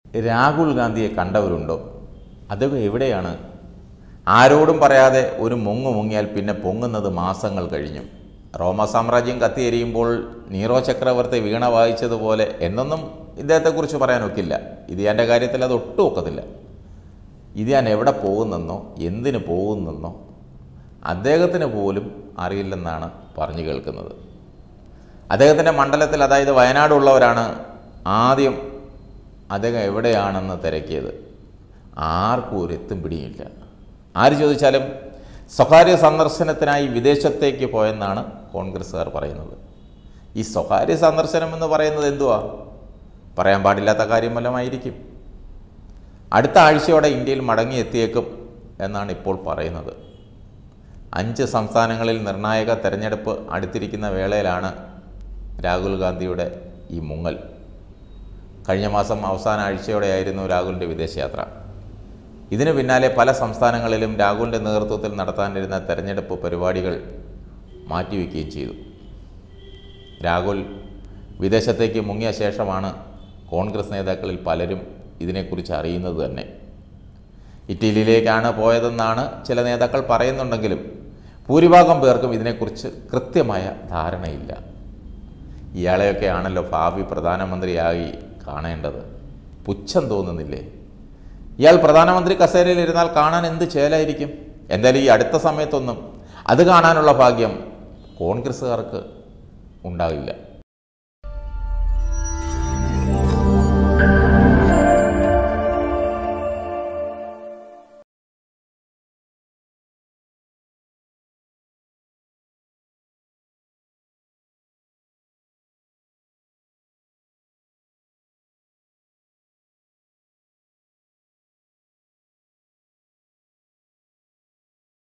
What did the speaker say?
രാഹുൽ ഗാന്ധിയെ കണ്ടവരുണ്ടോ അദ്ദേഹം എവിടെയാണ് ആരോടും പറയാതെ ഒരു മുങ്ങു മുങ്ങിയാൽ പിന്നെ പൊങ്ങുന്നത് മാസങ്ങൾ കഴിഞ്ഞു റോമ സാമ്രാജ്യം കത്തിയെരിയുമ്പോൾ നീറോ ചക്രവർത്തി വീണ വായിച്ചതുപോലെ എന്നൊന്നും ഇദ്ദേഹത്തെക്കുറിച്ച് പറയാനൊക്കില്ല ഇത് എൻ്റെ കാര്യത്തിൽ അത് ഒട്ടും ഒക്കത്തില്ല ഇത് ഞാൻ എവിടെ പോകുന്നെന്നോ എന്തിന് പോകുന്നെന്നോ അദ്ദേഹത്തിന് പോലും അറിയില്ലെന്നാണ് പറഞ്ഞു കേൾക്കുന്നത് അദ്ദേഹത്തിൻ്റെ മണ്ഡലത്തിൽ അതായത് വയനാടുള്ളവരാണ് ആദ്യം അദ്ദേഹം എവിടെയാണെന്ന് തിരക്കിയത് ആർക്കും ഒരു എത്തും പിടിയില്ല ആര് ചോദിച്ചാലും സ്വകാര്യ സന്ദർശനത്തിനായി വിദേശത്തേക്ക് പോയെന്നാണ് കോൺഗ്രസ്സുകാർ പറയുന്നത് ഈ സ്വകാര്യ സന്ദർശനം എന്ന് പറയുന്നത് എന്തുവാ പറയാൻ പാടില്ലാത്ത കാര്യം വല്ലമായിരിക്കും അടുത്ത ആഴ്ചയോടെ ഇന്ത്യയിൽ മടങ്ങിയെത്തിയേക്കും എന്നാണ് ഇപ്പോൾ പറയുന്നത് അഞ്ച് സംസ്ഥാനങ്ങളിൽ നിർണായക തെരഞ്ഞെടുപ്പ് അടുത്തിരിക്കുന്ന വേളയിലാണ് രാഹുൽ ഗാന്ധിയുടെ ഈ മുങ്ങൽ കഴിഞ്ഞ മാസം അവസാന ആഴ്ചയോടെയായിരുന്നു രാഹുലിൻ്റെ വിദേശയാത്ര ഇതിനു പിന്നാലെ പല സംസ്ഥാനങ്ങളിലും രാഹുലിൻ്റെ നേതൃത്വത്തിൽ നടത്താനിരുന്ന തെരഞ്ഞെടുപ്പ് പരിപാടികൾ മാറ്റിവെക്കുകയും ചെയ്തു രാഹുൽ വിദേശത്തേക്ക് മുങ്ങിയ ശേഷമാണ് കോൺഗ്രസ് നേതാക്കളിൽ പലരും ഇതിനെക്കുറിച്ച് അറിയുന്നത് തന്നെ ഇറ്റലിയിലേക്കാണ് പോയതെന്നാണ് ചില നേതാക്കൾ പറയുന്നുണ്ടെങ്കിലും ഭൂരിഭാഗം പേർക്കും ഇതിനെക്കുറിച്ച് കൃത്യമായ ധാരണയില്ല ഇയാളെയൊക്കെ ആണല്ലോ ഭാവി പ്രധാനമന്ത്രിയായി കാണേണ്ടത് പുച്ഛം തോന്നുന്നില്ലേ ഇയാൾ പ്രധാനമന്ത്രി കസേരയിൽ ഇരുന്നാൽ കാണാൻ എന്ത് ചേലായിരിക്കും എന്തായാലും ഈ അടുത്ത സമയത്തൊന്നും അത് കാണാനുള്ള ഭാഗ്യം കോൺഗ്രസ്സുകാർക്ക് ഉണ്ടാകില്ല